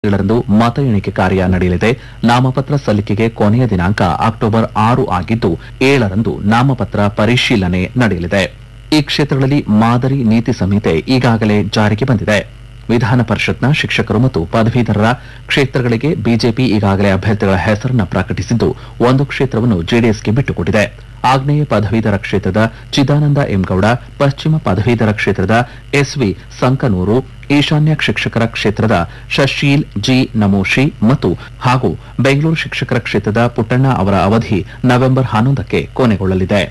ಏಳರಂದು ಮತ ಎಣಿಕೆ ಕಾರ್ಯ ನಡೆಯಲಿದೆ ನಾಮಪತ್ರ ಸಲ್ಲಿಕೆಗೆ ಕೊನೆಯ ದಿನಾಂಕ ಅಕ್ಟೋಬರ್ ಆರು ಆಗಿದ್ದು ಏಳರಂದು ನಾಮಪತ್ರ ಪರಿಶೀಲನೆ ನಡೆಯಲಿದೆ ಈ ಕ್ಷೇತ್ರಗಳಲ್ಲಿ ಮಾದರಿ ನೀತಿ ಸಂಹಿತೆ ಈಗಾಗಲೇ ಜಾರಿಗೆ ಬಂದಿದೆ ವಿಧಾನ ಪರಿಷತ್ನ ಶಿಕ್ಷಕರು ಮತ್ತು ಪದವೀಧರರ ಕ್ಷೇತ್ರಗಳಿಗೆ ಬಿಜೆಪಿ ಈಗಾಗಲೇ ಅಭ್ಯರ್ಥಿಗಳ ಹೆಸರನ್ನು ಪ್ರಕಟಿಸಿದ್ದು ಒಂದು ಕ್ಷೇತ್ರವನ್ನು ಜೆಡಿಎಸ್ಗೆ ಬಿಟ್ಟುಕೊಟ್ಟಿದೆ ಆಗ್ನೇಯ ಪದವೀಧರ ಕ್ಷೇತ್ರದ ಚಿದಾನಂದ ಎಂಗೌಡ ಪಶ್ಚಿಮ ಪದವೀಧರ ಕ್ಷೇತ್ರದ ಎಸ್ವಿ ಸಂಕನೂರು ಈಶಾನ್ಯ ಶಿಕ್ಷಕರ ಕ್ಷೇತ್ರದ ಶಶೀಲ್ ಜಿ ನಮೋಶಿ ಮತ್ತು ಹಾಗೂ ಬೆಂಗಳೂರು ಶಿಕ್ಷಕರ ಕ್ಷೇತ್ರದ ಪುಟ್ಟಣ್ಣ ಅವರ ಅವಧಿ ನವೆಂಬರ್ ಹನ್ನೊಂದಕ್ಕೆ ಕೊನೆಗೊಳ್ಳಲಿದೆ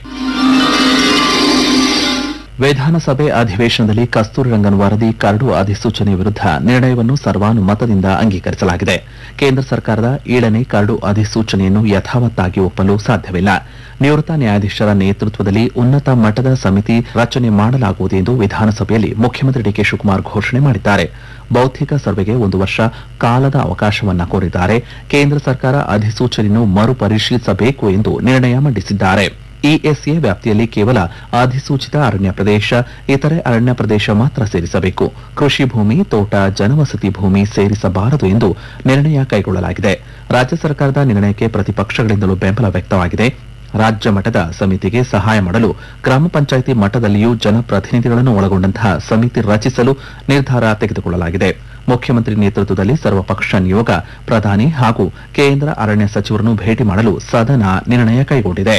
ವಿಧಾನಸಭೆ ಅಧಿವೇಶನದಲ್ಲಿ ಕಸ್ತೂರಿ ರಂಗನ್ ವರದಿ ಕರಡು ಅಧಿಸೂಚನೆ ವಿರುದ್ಧ ನಿರ್ಣಯವನ್ನು ಸರ್ವಾನುಮತದಿಂದ ಅಂಗೀಕರಿಸಲಾಗಿದೆ ಕೇಂದ್ರ ಸರ್ಕಾರದ ಏಳನೇ ಕರಡು ಅಧಿಸೂಚನೆಯನ್ನು ಯಥಾವತ್ತಾಗಿ ಒಪ್ಪಲು ಸಾಧ್ಯವಿಲ್ಲ ನಿವೃತ್ತ ನ್ಯಾಯಾಧೀಶರ ನೇತೃತ್ವದಲ್ಲಿ ಉನ್ನತ ಮಟ್ಟದ ಸಮಿತಿ ರಚನೆ ಮಾಡಲಾಗುವುದು ಎಂದು ವಿಧಾನಸಭೆಯಲ್ಲಿ ಮುಖ್ಯಮಂತ್ರಿ ಡಿಕೆ ಶಿವಕುಮಾರ್ ಘೋಷಣೆ ಮಾಡಿದ್ದಾರೆ ಬೌದ್ಧಿಕ ಸರ್ವೆಗೆ ಒಂದು ವರ್ಷ ಕಾಲದ ಅವಕಾಶವನ್ನ ಕೋರಿದ್ದಾರೆ ಕೇಂದ್ರ ಸರ್ಕಾರ ಅಧಿಸೂಚನೆಯನ್ನು ಮರುಪರಿಶೀಲಿಸಬೇಕು ಎಂದು ನಿರ್ಣಯ ಮಂಡಿಸಿದ್ದಾರೆ ಇಎಸ್ಎ ವ್ಯಾಪ್ತಿಯಲ್ಲಿ ಕೇವಲ ಅಧಿಸೂಚಿತ ಅರಣ್ಯ ಪ್ರದೇಶ ಇತರೆ ಅರಣ್ಯ ಪ್ರದೇಶ ಮಾತ್ರ ಸೇರಿಸಬೇಕು ಕೃಷಿ ಭೂಮಿ ತೋಟ ಜನವಸತಿ ಭೂಮಿ ಸೇರಿಸಬಾರದು ಎಂದು ನಿರ್ಣಯ ಕೈಗೊಳ್ಳಲಾಗಿದೆ ರಾಜ್ಯ ಸರ್ಕಾರದ ನಿರ್ಣಯಕ್ಕೆ ಪ್ರತಿಪಕ್ಷಗಳಿಂದಲೂ ಬೆಂಬಲ ವ್ಯಕ್ತವಾಗಿದೆ ರಾಜ್ಯ ಮಟ್ಟದ ಸಮಿತಿಗೆ ಸಹಾಯ ಮಾಡಲು ಗ್ರಾಮ ಪಂಚಾಯಿತಿ ಮಟ್ಟದಲ್ಲಿಯೂ ಜನಪ್ರತಿನಿಧಿಗಳನ್ನು ಒಳಗೊಂಡಂತಹ ಸಮಿತಿ ರಚಿಸಲು ನಿರ್ಧಾರ ತೆಗೆದುಕೊಳ್ಳಲಾಗಿದೆ ಮುಖ್ಯಮಂತ್ರಿ ನೇತೃತ್ವದಲ್ಲಿ ಸರ್ವಪಕ್ಷ ನಿಯೋಗ ಪ್ರಧಾನಿ ಹಾಗೂ ಕೇಂದ್ರ ಅರಣ್ಯ ಸಚಿವರನ್ನು ಭೇಟಿ ಮಾಡಲು ಸದನ ನಿರ್ಣಯ ಕೈಗೊಂಡಿದೆ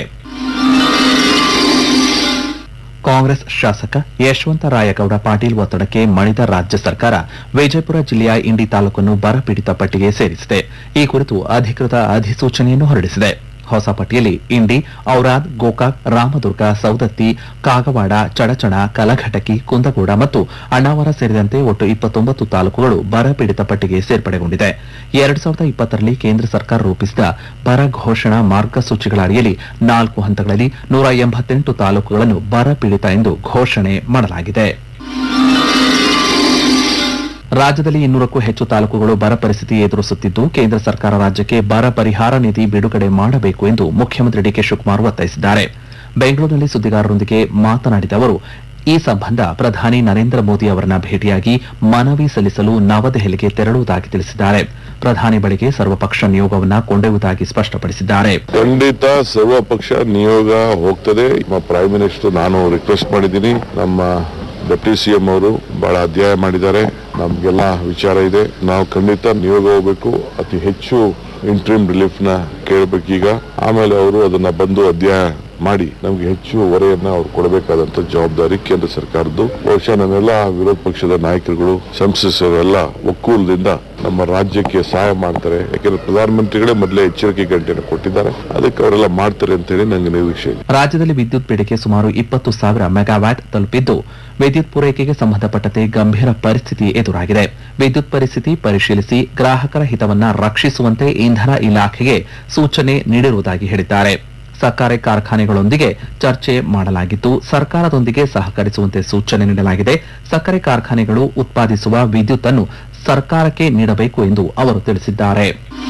ಕಾಂಗ್ರೆಸ್ ಶಾಸಕ ಯಶವಂತ ರಾಯಗೌಡ ಪಾಟೀಲ್ ಒತ್ತಡಕ್ಕೆ ಮಣಿದ ರಾಜ್ಯ ಸರ್ಕಾರ ವಿಜಯಪುರ ಜಿಲ್ಲೆಯ ಇಂಡಿ ತಾಲೂಕನ್ನು ಬರಪೀಡಿತ ಪಟ್ಟಿಗೆ ಸೇರಿಸಿದೆ ಈ ಕುರಿತು ಅಧಿಕೃತ ಅಧಿಸೂಚನೆಯನ್ನು ಹೊರಡಿಸಿದೆ ಹೊಸ ಪಟ್ಟಿಯಲ್ಲಿ ಇಂಡಿ ಔರಾದ್ ಗೋಕಾಕ್ ರಾಮದುರ್ಗ ಸೌದತ್ತಿ ಕಾಗವಾಡ ಚಡಚಣ ಕಲಘಟಕಿ ಕುಂದಗೋಡ ಮತ್ತು ಅಣ್ಣಾವರ ಸೇರಿದಂತೆ ಒಟ್ಟು ಇಪ್ಪತ್ತೊಂಬತ್ತು ತಾಲೂಕುಗಳು ಬರಪೀಡಿತ ಪಟ್ಟಿಗೆ ಸೇರ್ಪಡೆಗೊಂಡಿದೆ ಎರಡ್ ಸಾವಿರದ ಇಪ್ಪತ್ತರಲ್ಲಿ ಕೇಂದ್ರ ಸರ್ಕಾರ ರೂಪಿಸಿದ ಬರ ಘೋಷಣಾ ಮಾರ್ಗಸೂಚಿಗಳ ಅಡಿಯಲ್ಲಿ ನಾಲ್ಕು ಹಂತಗಳಲ್ಲಿ ನೂರ ಎಂಬತ್ತೆಂಟು ತಾಲೂಕುಗಳನ್ನು ಬರಪೀಡಿತ ಎಂದು ಘೋಷಣೆ ಮಾಡಲಾಗಿದೆ ರಾಜ್ಯದಲ್ಲಿ ಇನ್ನೂರಕ್ಕೂ ಹೆಚ್ಚು ತಾಲೂಕುಗಳು ಬರ ಪರಿಸ್ಥಿತಿ ಎದುರಿಸುತ್ತಿದ್ದು ಕೇಂದ್ರ ಸರ್ಕಾರ ರಾಜ್ಯಕ್ಕೆ ಬರ ಪರಿಹಾರ ನಿಧಿ ಬಿಡುಗಡೆ ಮಾಡಬೇಕು ಎಂದು ಮುಖ್ಯಮಂತ್ರಿ ಡಿಕೆ ಶಿವಕುಮಾರ್ ಒತ್ತಾಯಿಸಿದ್ದಾರೆ ಬೆಂಗಳೂರಿನಲ್ಲಿ ಸುದ್ದಿಗಾರರೊಂದಿಗೆ ಮಾತನಾಡಿದ ಅವರು ಈ ಸಂಬಂಧ ಪ್ರಧಾನಿ ನರೇಂದ್ರ ಮೋದಿ ಅವರನ್ನ ಭೇಟಿಯಾಗಿ ಮನವಿ ಸಲ್ಲಿಸಲು ನವದೆಹಲಿಗೆ ತೆರಳುವುದಾಗಿ ತಿಳಿಸಿದ್ದಾರೆ ಪ್ರಧಾನಿ ಬಳಿಗೆ ಸರ್ವಪಕ್ಷ ನಿಯೋಗವನ್ನ ಕೊಂಡೊಯ್ಯುವುದಾಗಿ ಸ್ಪಷ್ಟಪಡಿಸಿದ್ದಾರೆ ಖಂಡಿತ ಸರ್ವಪಕ್ಷ ನಿಯೋಗ ಹೋಗ್ತದೆ ನಮ್ಮ ಪ್ರೈಮ್ ಮಿನಿಸ್ಟರ್ ನಾನು ರಿಕ್ವೆಸ್ಟ್ ಮಾಡಿದ್ದೀನಿ ನಮ್ಮ ಡೆಪ್ಟಿ ಸಿಎಂ ಅವರು ಬಹಳ ಅಧ್ಯಾಯ ಮಾಡಿದ್ದಾರೆ ನಮ್ಗೆಲ್ಲ ವಿಚಾರ ಇದೆ ನಾವು ಖಂಡಿತ ನಿಯೋಗ ಹೋಗ್ಬೇಕು ಅತಿ ಹೆಚ್ಚು ಇಂಟ್ರೀಮ್ ರಿಲೀಫ್ ನ ಕೇಳಬೇಕೀಗ ಆಮೇಲೆ ಅವರು ಅದನ್ನ ಬಂದು ಅಧ್ಯಾಯ ಮಾಡಿ ನಮ್ಗೆ ಹೆಚ್ಚು ಹೊರೆಯನ್ನ ಅವ್ರು ಕೊಡಬೇಕಾದಂತ ಜವಾಬ್ದಾರಿ ಕೇಂದ್ರ ಸರ್ಕಾರದ್ದು ಬಹುಶಃ ನನ್ನೆಲ್ಲ ವಿರೋಧ ಪಕ್ಷದ ನಾಯಕರುಗಳು ಸಂಸದರೆಲ್ಲ ಒಕ್ಕೂಲದಿಂದ ನಮ್ಮ ರಾಜ್ಯಕ್ಕೆ ಸಹಾಯ ಮಾಡ್ತಾರೆ ಯಾಕೆಂದ್ರೆ ಪ್ರಧಾನಮಂತ್ರಿಗಳೇ ಮೊದಲೇ ಎಚ್ಚರಿಕೆ ಗಂಟೆಯನ್ನು ಕೊಟ್ಟಿದ್ದಾರೆ ಅದಕ್ಕೆ ಅವರೆಲ್ಲ ಮಾಡ್ತಾರೆ ಅಂತ ಹೇಳಿ ನಂಗೆ ನಿರೀಕ್ಷೆ ಇದೆ ರಾಜ್ಯದಲ್ಲಿ ವಿದ್ಯುತ್ ಬೇಡಿಕೆ ಸುಮಾರು ಇಪ್ಪತ್ತು ಸಾವಿರ ಮೆಗಾವ್ಯಾಟ್ ತಲುಪಿದ್ದು ವಿದ್ಯುತ್ ಪೂರೈಕೆಗೆ ಸಂಬಂಧಪಟ್ಟಂತೆ ಗಂಭೀರ ಪರಿಸ್ಥಿತಿ ಎದುರಾಗಿದೆ ವಿದ್ಯುತ್ ಪರಿಸ್ಥಿತಿ ಪರಿಶೀಲಿಸಿ ಗ್ರಾಹಕರ ಹಿತವನ್ನ ರಕ್ಷಿಸುವಂತೆ ಇಂಧನ ಇಲಾಖೆಗೆ ಸೂಚನೆ ನೀಡಿರುವುದಾಗಿ ಹೇಳಿದ್ದಾರೆ ಸಕ್ಕರೆ ಕಾರ್ಖಾನೆಗಳೊಂದಿಗೆ ಚರ್ಚೆ ಮಾಡಲಾಗಿದ್ದು ಸರ್ಕಾರದೊಂದಿಗೆ ಸಹಕರಿಸುವಂತೆ ಸೂಚನೆ ನೀಡಲಾಗಿದೆ ಸಕ್ಕರೆ ಕಾರ್ಖಾನೆಗಳು ಉತ್ಪಾದಿಸುವ ವಿದ್ಯುತ್ ಅನ್ನು ಸರ್ಕಾರಕ್ಕೆ ನೀಡಬೇಕು ಎಂದು ಅವರು ತಿಳಿಸಿದ್ದಾರೆ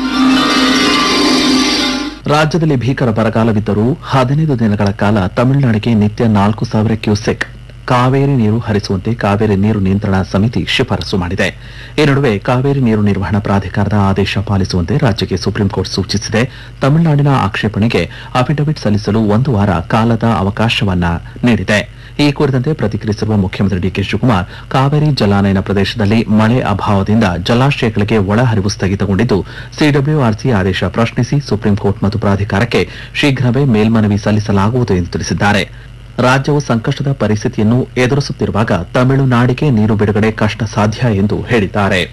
ರಾಜ್ಯದಲ್ಲಿ ಭೀಕರ ಬರಗಾಲವಿದ್ದರೂ ಹದಿನೈದು ದಿನಗಳ ಕಾಲ ತಮಿಳುನಾಡಿಗೆ ನಿತ್ಯ ನಾಲ್ಕು ಸಾವಿರ ಕ್ಯೂಸೆಕ್ ಕಾವೇರಿ ನೀರು ಹರಿಸುವಂತೆ ಕಾವೇರಿ ನೀರು ನಿಯಂತ್ರಣ ಸಮಿತಿ ಶಿಫಾರಸು ಮಾಡಿದೆ ಈ ನಡುವೆ ಕಾವೇರಿ ನೀರು ನಿರ್ವಹಣಾ ಪ್ರಾಧಿಕಾರದ ಆದೇಶ ಪಾಲಿಸುವಂತೆ ರಾಜ್ಯಕ್ಕೆ ಸುಪ್ರೀಂ ಕೋರ್ಟ್ ಸೂಚಿಸಿದೆ ತಮಿಳುನಾಡಿನ ಆಕ್ಷೇಪಣೆಗೆ ಅಫಿಡವಿಟ್ ಸಲ್ಲಿಸಲು ಒಂದು ವಾರ ಕಾಲದ ಅವಕಾಶವನ್ನ ನೀಡಿದೆ ಈ ಕುರಿತಂತೆ ಪ್ರತಿಕ್ರಿಯಿಸಿರುವ ಮುಖ್ಯಮಂತ್ರಿ ಡಿಕೆ ಶಿವಕುಮಾರ್ ಕಾವೇರಿ ಜಲಾನಯನ ಪ್ರದೇಶದಲ್ಲಿ ಮಳೆ ಅಭಾವದಿಂದ ಜಲಾಶಯಗಳಿಗೆ ಒಳಹರಿವು ಸ್ಥಗಿತಗೊಂಡಿದ್ದು ಸಿಡಬ್ಲ್ಯೂಆರ್ಸಿ ಆದೇಶ ಪ್ರಶ್ನಿಸಿ ಸುಪ್ರೀಂ ಕೋರ್ಟ್ ಮತ್ತು ಪ್ರಾಧಿಕಾರಕ್ಕೆ ಶೀಘ್ರವೇ ಮೇಲ್ಮನವಿ ಸಲ್ಲಿಸಲಾಗುವುದು ಎಂದು ತಿಳಿಸಿದ್ದಾರೆ ರಾಜ್ಯವು ಸಂಕಷ್ಟದ ಪರಿಸ್ಥಿತಿಯನ್ನು ಎದುರಿಸುತ್ತಿರುವಾಗ ತಮಿಳುನಾಡಿಗೆ ನೀರು ಬಿಡುಗಡೆ ಕಷ್ಟ ಸಾಧ್ಯ ಎಂದು ಹೇಳಿದ್ದಾರೆ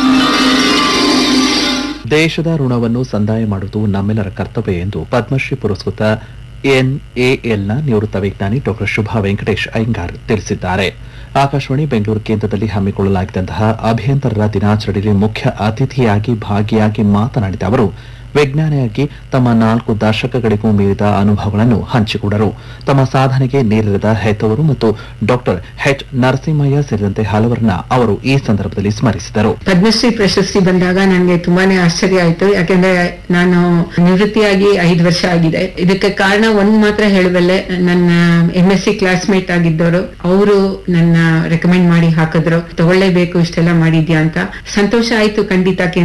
ದೇಶದ ಋಣವನ್ನು ಸಂದಾಯ ಮಾಡುವುದು ನಮ್ಮೆಲ್ಲರ ಕರ್ತವ್ಯ ಎಂದು ಪದ್ಮಶ್ರೀ ಪುರಸ್ಕೃತ ಎನ್ಎಎಲ್ನ ನಿವೃತ್ತ ವಿಜ್ಞಾನಿ ಡಾಕ್ಟರ್ ಶುಭಾ ವೆಂಕಟೇಶ್ ಅಯ್ಯಂಗಾರ್ ತಿಳಿಸಿದ್ದಾರೆ ಆಕಾಶವಾಣಿ ಬೆಂಗಳೂರು ಕೇಂದ್ರದಲ್ಲಿ ಹಮ್ಮಿಕೊಳ್ಳಲಾಗಿದ್ದಂತಹ ಅಭಿಯಂತರರ ದಿನಾಚರಣೆಯಲ್ಲಿ ಮುಖ್ಯ ಅತಿಥಿಯಾಗಿ ಭಾಗಿಯಾಗಿ ಮಾತನಾಡಿದ ಅವರು ವಿಜ್ಞಾನಿಯಾಗಿ ತಮ್ಮ ನಾಲ್ಕು ದಶಕಗಳಿಗೂ ಮೀರಿದ ಅನುಭವಗಳನ್ನು ಹಂಚಿಕೊಂಡರು ತಮ್ಮ ಸಾಧನೆಗೆ ನೀರಿರದ ಹೆತ್ತವರು ಮತ್ತು ಡಾಕ್ಟರ್ ಎಚ್ ನರಸಿಂಹಯ್ಯ ಸೇರಿದಂತೆ ಹಲವರನ್ನ ಅವರು ಈ ಸಂದರ್ಭದಲ್ಲಿ ಸ್ಮರಿಸಿದರು ಪದ್ಮಶ್ರೀ ಪ್ರಶಸ್ತಿ ಬಂದಾಗ ನನಗೆ ತುಂಬಾನೇ ಆಶ್ಚರ್ಯ ಆಯ್ತು ಯಾಕೆಂದ್ರೆ ನಾನು ನಿವೃತ್ತಿಯಾಗಿ ಐದು ವರ್ಷ ಆಗಿದೆ ಇದಕ್ಕೆ ಕಾರಣ ಒಂದ್ ಮಾತ್ರ ಹೇಳಬಲ್ಲೆ ನನ್ನ ಎಂ ಎಸ್ ಸಿ ಕ್ಲಾಸ್ಮೇಟ್ ಆಗಿದ್ದವರು ಅವರು ನನ್ನ ರೆಕಮೆಂಡ್ ಮಾಡಿ ಹಾಕಿದ್ರು ತಗೊಳ್ಳೇಬೇಕು ಇಷ್ಟೆಲ್ಲ ಮಾಡಿದ್ಯಾ ಅಂತ ಸಂತೋಷ ಆಯ್ತು ಖಂಡಿತ